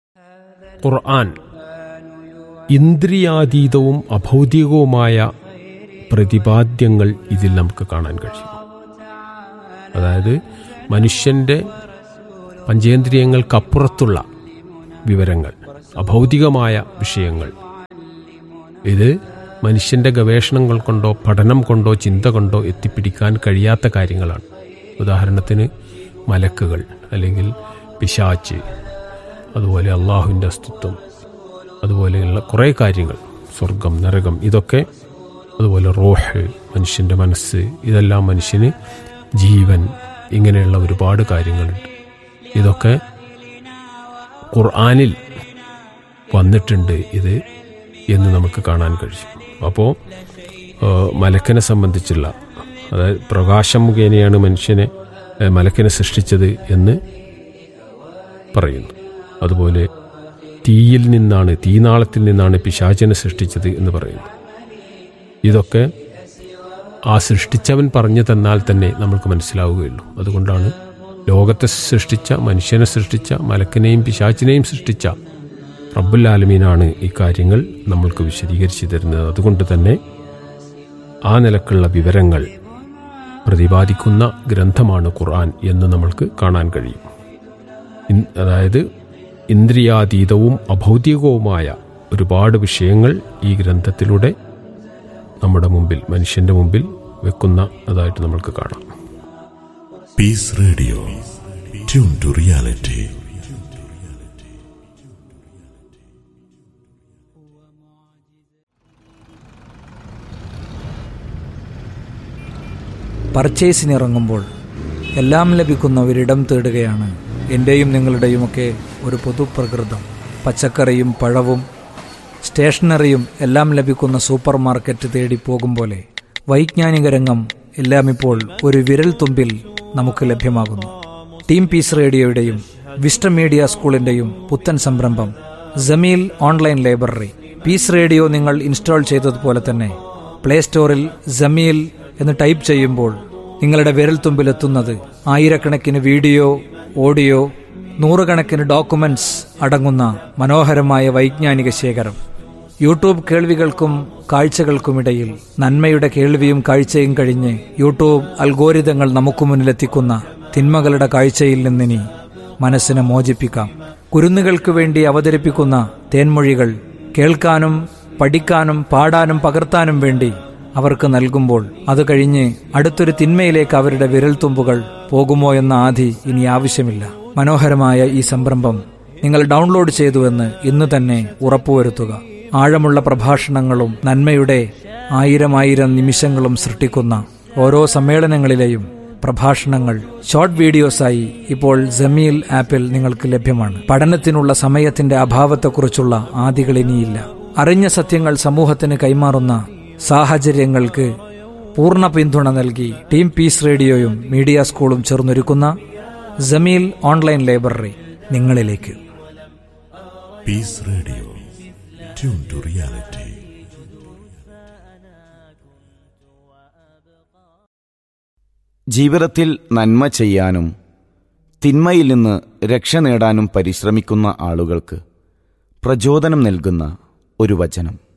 ഖുർആൻ ഇന്ദ്രിയാതീതവും അഭൗതികവുമായ പ്രതിപാദ്യങ്ങൾ ഇതിൽ നമുക്ക് കാണാൻ കഴിയും അതായത് മനുഷ്യൻ്റെ പഞ്ചേന്ദ്രിയങ്ങൾക്കപ്പുറത്തുള്ള വിവരങ്ങൾ അഭൗതികമായ വിഷയങ്ങൾ ഇത് മനുഷ്യൻ്റെ ഗവേഷണങ്ങൾ കൊണ്ടോ പഠനം കൊണ്ടോ ചിന്ത കൊണ്ടോ എത്തിപ്പിടിക്കാൻ കഴിയാത്ത കാര്യങ്ങളാണ് ഉദാഹരണത്തിന് മലക്കുകൾ അല്ലെങ്കിൽ പിശാച്ച് അതുപോലെ അള്ളാഹുവിൻ്റെ അസ്തിത്വം അതുപോലെയുള്ള കുറേ കാര്യങ്ങൾ സ്വർഗം നരകം ഇതൊക്കെ അതുപോലെ റോഹ് മനുഷ്യൻ്റെ മനസ്സ് ഇതെല്ലാം മനുഷ്യന് ജീവൻ ഇങ്ങനെയുള്ള ഒരുപാട് കാര്യങ്ങളുണ്ട് ഇതൊക്കെ ഖുർആാനിൽ വന്നിട്ടുണ്ട് ഇത് എന്ന് നമുക്ക് കാണാൻ കഴിയും അപ്പോൾ മലക്കനെ സംബന്ധിച്ചുള്ള അതായത് പ്രകാശം മുഖേനയാണ് മനുഷ്യനെ ഏഹ്, മലക്കനെ സൃഷ്ടിച്ചത് എന്ന് പറയുന്നു അതുപോലെ തീയിൽ നിന്നാണ് തീനാളത്തിൽ നിന്നാണ് പിശാചനെ സൃഷ്ടിച്ചത് എന്ന് പറയുന്നു ഇതൊക്കെ ആ സൃഷ്ടിച്ചവൻ പറഞ്ഞു തന്നാൽ തന്നെ നമുക്ക് മനസ്സിലാവുകയുള്ളൂ അതുകൊണ്ടാണ് ലോകത്തെ സൃഷ്ടിച്ച മനുഷ്യനെ സൃഷ്ടിച്ച മലക്കിനെയും പിശാച്ചിനെയും സൃഷ്ടിച്ച റബ്ബുൽ ആലമീനാണ് ഈ കാര്യങ്ങൾ നമ്മൾക്ക് വിശദീകരിച്ചു തരുന്നത് അതുകൊണ്ട് തന്നെ ആ നിലക്കുള്ള വിവരങ്ങൾ പ്രതിപാദിക്കുന്ന ഗ്രന്ഥമാണ് ഖുർആൻ എന്ന് നമ്മൾക്ക് കാണാൻ കഴിയും ഇൻ- അതായത് ഇന്ദ്രിയാതീതവും അഭൗതികവുമായ ഒരുപാട് വിഷയങ്ങൾ ഈ ഗ്രന്ഥത്തിലൂടെ നമ്മുടെ മുമ്പിൽ മനുഷ്യന്റെ മുമ്പിൽ വെക്കുന്ന അതായിട്ട് നമ്മൾക്ക് കാണാം Peace Radio. Tune to reality. പർച്ചേസിനിറങ്ങുമ്പോൾ എല്ലാം ലഭിക്കുന്ന ഒരിടം തേടുകയാണ് എൻ്റെയും നിങ്ങളുടെയുമൊക്കെ ഒരു പൊതുപ്രകൃതം പച്ചക്കറിയും പഴവും സ്റ്റേഷനറിയും എല്ലാം ലഭിക്കുന്ന സൂപ്പർ മാർക്കറ്റ് തേടി പോകും പോലെ വൈജ്ഞാനിക രംഗം എല്ലാം ഇപ്പോൾ ഒരു വിരൽ തുമ്പിൽ നമുക്ക് ലഭ്യമാകുന്നു ടീം പീസ് റേഡിയോയുടെയും വിസ്റ്റം മീഡിയ സ്കൂളിന്റെയും പുത്തൻ സംരംഭം Jameel online library peace radio നിങ്ങൾ ഇൻസ്റ്റാൾ ചെയ്തതുപോലെ തന്നെ പ്ലേ സ്റ്റോറിൽ ജമീൽ എന്ന് ടൈപ്പ് ചെയ്യുമ്പോൾ നിങ്ങളുടെ വിരൽത്തുമ്പിലെത്തുന്നത് ആയിരക്കണക്കിന് വീഡിയോ ഓഡിയോ നൂറുകണക്കിന് ഡോക്യുമെന്റ്സ് അടങ്ങുന്ന മനോഹരമായ വൈജ്ഞാനിക ശേഖരം യൂട്യൂബ് കേൾവികൾക്കും കാഴ്ചകൾക്കുമിടയിൽ നന്മയുടെ കേൾവിയും കാഴ്ചയും കഴിഞ്ഞ് യൂട്യൂബ് അൽഗോരിതങ്ങൾ നമുക്ക് മുന്നിലെത്തിക്കുന്ന തിന്മകളുടെ കാഴ്ചയിൽ നിന്നിനി മനസ്സിനെ മോചിപ്പിക്കാം കുരുന്നുകൾക്ക് വേണ്ടി അവതരിപ്പിക്കുന്ന തേൻമൊഴികൾ കേൾക്കാനും പഠിക്കാനും പാടാനും പകർത്താനും വേണ്ടി അവർക്ക് നൽകുമ്പോൾ അത് കഴിഞ്ഞ് അടുത്തൊരു തിന്മയിലേക്ക് അവരുടെ വിരൽത്തുമ്പുകൾ പോകുമോ എന്ന ആധി ഇനി ആവശ്യമില്ല മനോഹരമായ ഈ സംരംഭം നിങ്ങൾ ഡൗൺലോഡ് ചെയ്തുവെന്ന് ഇന്ന് തന്നെ ഉറപ്പുവരുത്തുക ആഴമുള്ള പ്രഭാഷണങ്ങളും നന്മയുടെ ആയിരം ആയിരം നിമിഷങ്ങളും സൃഷ്ടിക്കുന്ന ഓരോ സമ്മേളനങ്ങളിലെയും പ്രഭാഷണങ്ങൾ ഷോർട്ട് വീഡിയോസായി ഇപ്പോൾ ജമീൽ ആപ്പിൽ നിങ്ങൾക്ക് ലഭ്യമാണ് പഠനത്തിനുള്ള സമയത്തിന്റെ അഭാവത്തെക്കുറിച്ചുള്ള ആദികൾ ഇനിയില്ല അറിഞ്ഞ സത്യങ്ങൾ സമൂഹത്തിന് കൈമാറുന്ന സാഹചര്യങ്ങൾക്ക് പൂർണ്ണ പിന്തുണ നൽകി ടീം പീസ് റേഡിയോയും മീഡിയ സ്കൂളും ചേർന്നൊരുക്കുന്ന ജമീൽ ഓൺലൈൻ ലൈബ്രറി നിങ്ങളിലേക്ക് Peace Radio. Tune to reality. ജീവിതത്തിൽ നന്മ ചെയ്യാനും തിന്മയിൽ നിന്ന് രക്ഷ നേടാനും പരിശ്രമിക്കുന്ന ആളുകൾക്ക് പ്രചോദനം നൽകുന്ന ഒരു വചനം